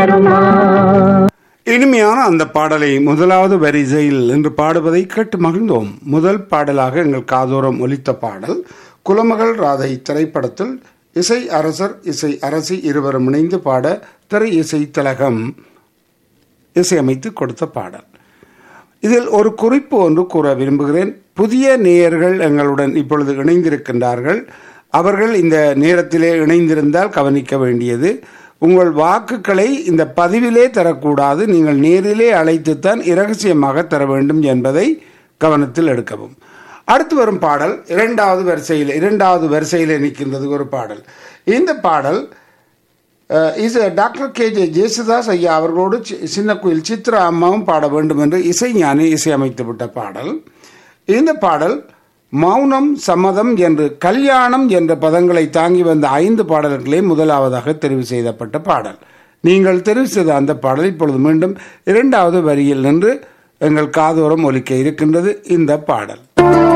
தருமா இனிமையான அந்த பாடலை முதலாவது வரிசையில் என்று பாடுவதை கேட்டு மகிழ்ந்தோம் முதல் பாடலாக எங்கள் காதோரம் ஒலித்த பாடல் குலமகள் ராதை திரைப்படத்தில் இசை அரசர் இசை அரசி இருவரும் இணைந்து பாட திரை இசை திலகம் இசையமைத்து கொடுத்த பாடல் இதில் ஒரு குறிப்பு ஒன்று கூற விரும்புகிறேன் புதிய நேயர்கள் எங்களுடன் இப்பொழுது இணைந்திருக்கின்றார்கள் அவர்கள் இந்த நேரத்திலே இணைந்திருந்தால் கவனிக்க வேண்டியது உங்கள் வாக்குகளை இந்த பதிவிலே தரக்கூடாது நீங்கள் நேரிலே அழைத்துத்தான் இரகசியமாக தர வேண்டும் என்பதை கவனத்தில் எடுக்கவும் அடுத்து வரும் பாடல் இரண்டாவது வரிசையில் இரண்டாவது வரிசையில் நிற்கின்றது ஒரு பாடல் இந்த பாடல் is doctor K J Yesudas ஐயா அவர்களோடு சி- சின்ன குயில் சித்ரா அம்மாவும் பாட வேண்டும் என்று இசைஞானி இசையமைத்து விட்ட பாடல் இந்த பாடல் மௌனம் சம்மதம் என்று கல்யாணம் என்ற பதங்களை தாங்கி வந்த ஐந்து பாடல்களே முதலாவதாக தெரிவு செய்யப்பட்ட பாடல் நீங்கள் தெரிவு செய்த அந்த பாடல் இப்பொழுது மீண்டும் இரண்டாவது வரியில் நின்று எங்கள் காதோரம் ஒலிக்க இருக்கின்றது இந்த பாடல்